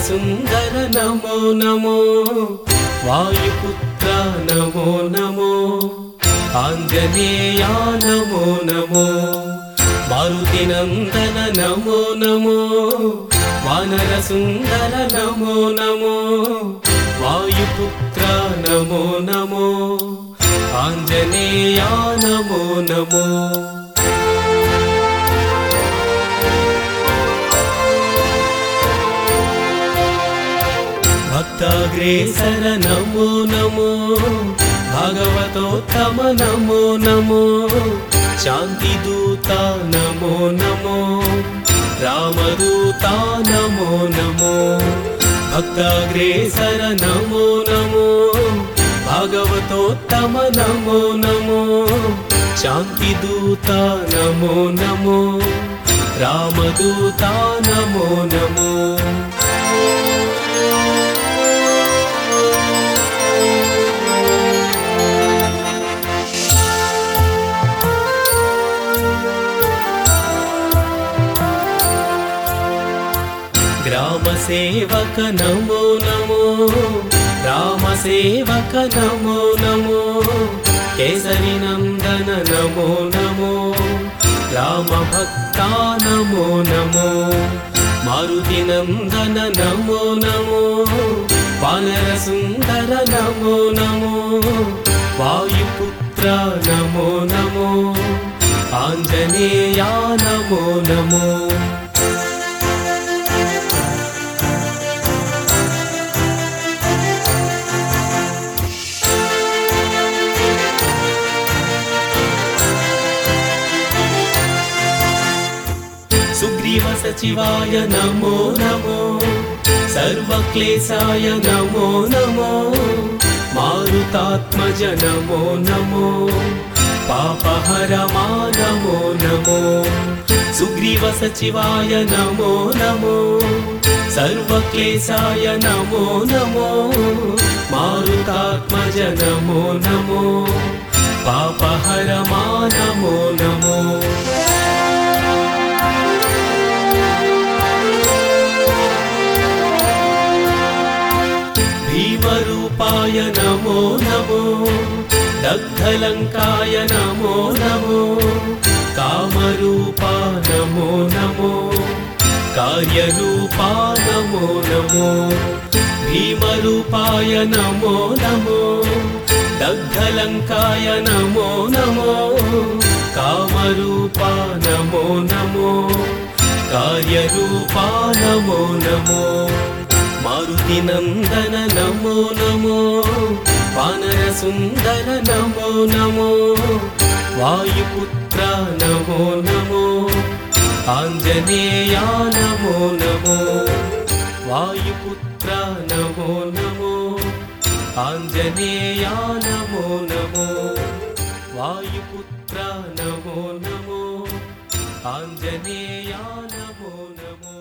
సుందర నమో నమో వాయుపుత్ర నమో నమో ఆంజనేయ నమో నమో మారుతి నందన నమో నమో వానర సుందర నమో నమో వాయుపుత్ర నమో నమో ఆంజనేయ నమో నమో భక్తాగ్రేసర నమో నమో భాగవతోత్తమ నమో నమో శాంతి దూత నమో నమో రామదూత నమో నమో భక్తాగ్రేసర నమో నమో భాగవతోత్తమ నమో నమో శాంతి దూత నమో నమో రామదూత నమో నమో గ్రామ సేవక నమో నమో రామ సేవక నమో నమో కేసరి నందన నమో నమో రామ భక్త నమో నమో మారుతి నందన నమో నమో వానర సుందర నమో నమో వాయుపుత్ర నమో నమో ఆంజనేయ నమో నమో సుగ్రీవ సచివాయ నమో నమో సర్వక్లేశాయ నమో నమో మారుతాత్మజ నమో నమో పాపహరమా నమో నమో సుగ్రీవ సచివాయ నమో నమో సర్వక్లేశాయ నమో నమో మారుతాత్మజ నమో నమో పాపహరమా నమో నమో భీమరూపాయ నమో నమో దగ్ధలంకాయ నమో నమో కామరూపా నమో నమో కార్యరూపా నమో నమో భీమరూపాయ నమో నమో దగ్ధలంకాయ నమో నమో కామరూపా నమో నమో కార్యరూపా నమో నమో మారుతి నందన నమో నమో వానర సుందర నమో నమో వాయుపుత్ర నమో నమో ఆంజనేయ నమో నమో వాయుపుత్ర నమో నమో ఆంజనేయ నమో నమో వాయుపుత్ర నమో నమో ఆంజనేయ నమో నమో